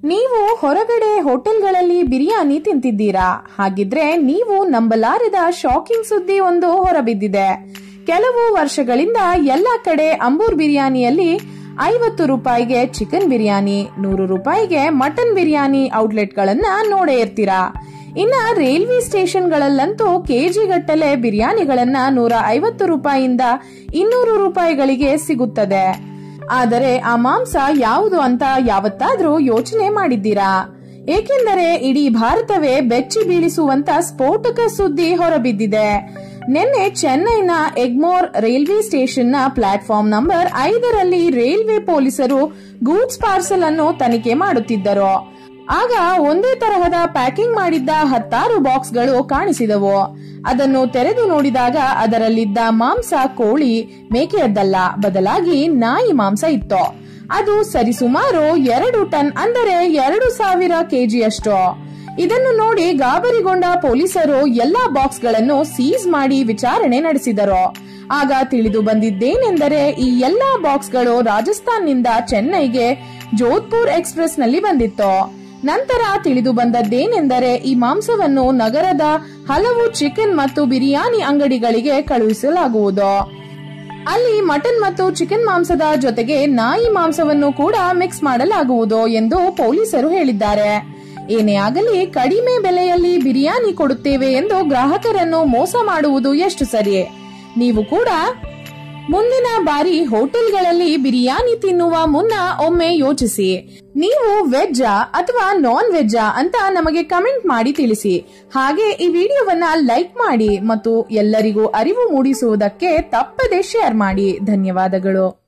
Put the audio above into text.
ನೀವು ಹೊರಗಡೆ ಹೋಟೆಲ್ಗಳಲ್ಲಿ ಬಿರಿಯಾನಿ ತಿಂತಿದ್ದೀರಾ ಹಾಗಿದ್ರೆ ನೀವು ನಂಬಲಾರದ ಶಾಕಿಂಗ್ ಸುದ್ದಿ ಒಂದು ಹೊರಬಿದ್ದಿದೆ ಕೆಲವು ವರ್ಷಗಳಿಂದ ಎಲ್ಲ ಕಡೆ ಅಂಬೂರ್ ಬಿರಿಯಾನಿಯಲ್ಲಿ ಐವತ್ತು ರೂಪಾಯಿಗೆ ಚಿಕನ್ ಬಿರಿಯಾನಿ ನೂರು ರೂಪಾಯಿಗೆ ಮಟನ್ ಬಿರಿಯಾನಿ ಔಟ್ಲೆಟ್ಗಳನ್ನ ನೋಡೇ ಇರ್ತೀರಾ ಇನ್ನ ರೈಲ್ವೆ ಸ್ಟೇಷನ್ಗಳಲ್ಲಂತೂ ಕೆಜಿ ಗಟ್ಟಲೆ ಬಿರಿಯಾನಿಗಳನ್ನ ನೂರ ಐವತ್ತು ರೂಪಾಯಿಯಿಂದ ಇನ್ನೂರು ರೂಪಾಯಿಗಳಿಗೆ ಸಿಗುತ್ತದೆ ಆದರೆ ಆ ಮಾಂಸ ಯಾವುದು ಅಂತ ಯಾವತ್ತಾದ್ರೂ ಯೋಚನೆ ಮಾಡಿದ್ದೀರಾ ಏಕೆಂದರೆ ಇಡೀ ಭಾರತವೇ ಬೆಚ್ಚಿ ಬೀಳಿಸುವಂತ ಸ್ಫೋಟಕ ಸುದ್ದಿ ಹೊರಬಿದ್ದಿದೆ ನಿನ್ನೆ ಚೆನ್ನೈನ ಎಗ್ಮೋರ್ ರೈಲ್ವೆ ಸ್ಟೇಷನ್ನ ಪ್ಲಾಟ್ಫಾರ್ಮ್ ನಂಬರ್ ಐದರಲ್ಲಿ ರೈಲ್ವೆ ಪೊಲೀಸರು ಗೂಡ್ಸ್ ಪಾರ್ಸಲ್ ಅನ್ನು ತನಿಖೆ ಮಾಡುತ್ತಿದ್ದರು ಆಗ ಒಂದೇ ತರಹದ ಪ್ಯಾಕಿಂಗ್ ಮಾಡಿದ್ದ ಹತ್ತಾರು ಬಾಕ್ಸ್ಗಳು ಕಾಣಿಸಿದವು ಅದನ್ನು ತೆರೆದು ನೋಡಿದಾಗ ಅದರಲ್ಲಿದ್ದ ಮಾಂಸ ಕೋಳಿ ಮೇಕೆಯದ್ದಲ್ಲ ಬದಲಾಗಿ ನಾಯಿ ಮಾಂಸ ಇತ್ತು ಅದು ಸರಿಸುಮಾರು ಎರಡು ಟನ್ ಅಂದರೆ ಎರಡು ಸಾವಿರ ಕೆಜಿಯಷ್ಟು ಇದನ್ನು ನೋಡಿ ಗಾಬರಿಗೊಂಡ ಪೊಲೀಸರು ಎಲ್ಲಾ ಬಾಕ್ಸ್ಗಳನ್ನು ಸೀಸ್ ಮಾಡಿ ವಿಚಾರಣೆ ನಡೆಸಿದರು ಆಗ ತಿಳಿದು ಬಂದಿದ್ದೇನೆಂದರೆ ಈ ಎಲ್ಲಾ ಬಾಕ್ಸ್ಗಳು ರಾಜಸ್ಥಾನ್ನಿಂದ ಚೆನ್ನೈಗೆ ಜೋಧ್ಪುರ್ ಎಕ್ಸ್ಪ್ರೆಸ್ ನಲ್ಲಿ ಬಂದಿತ್ತು ನಂತರ ತಿಳಿದು ಬಂದದ್ದೇನೆಂದರೆ ಈ ಮಾಂಸವನ್ನು ನಗರದ ಹಲವು ಚಿಕನ್ ಮತ್ತು ಬಿರಿಯಾನಿ ಅಂಗಡಿಗಳಿಗೆ ಕಳುಹಿಸಲಾಗುವುದು ಅಲ್ಲಿ ಮಟನ್ ಮತ್ತು ಚಿಕನ್ ಮಾಂಸದ ಜೊತೆಗೆ ನಾಯಿ ಮಾಂಸವನ್ನು ಕೂಡ ಮಿಕ್ಸ್ ಮಾಡಲಾಗುವುದು ಎಂದು ಪೊಲೀಸರು ಹೇಳಿದ್ದಾರೆ ಏನೇ ಆಗಲಿ ಕಡಿಮೆ ಬೆಲೆಯಲ್ಲಿ ಬಿರಿಯಾನಿ ಕೊಡುತ್ತೇವೆ ಎಂದು ಗ್ರಾಹಕರನ್ನು ಮೋಸ ಮಾಡುವುದು ಎಷ್ಟು ಸರಿ ನೀವು ಕೂಡ ಮುಂದಿನ ಬಾರಿ ಹೋಟೆಲ್ಗಳಲ್ಲಿ ಬಿರಿಯಾನಿ ತಿನ್ನುವ ಮುನ್ನ ಒಮ್ಮೆ ಯೋಚಿಸಿ ನೀವು ವೆಜ್ಜಾ ಅಥವಾ ನಾನ್ ವೆಜ್ಜಾ ಅಂತ ನಮಗೆ ಕಮೆಂಟ್ ಮಾಡಿ ತಿಳಿಸಿ ಹಾಗೆ ಈ ವಿಡಿಯೋವನ್ನ ಲೈಕ್ ಮಾಡಿ ಮತ್ತು ಎಲ್ಲರಿಗೂ ಅರಿವು ಮೂಡಿಸುವುದಕ್ಕೆ ತಪ್ಪದೆ ಶೇರ್ ಮಾಡಿ ಧನ್ಯವಾದಗಳು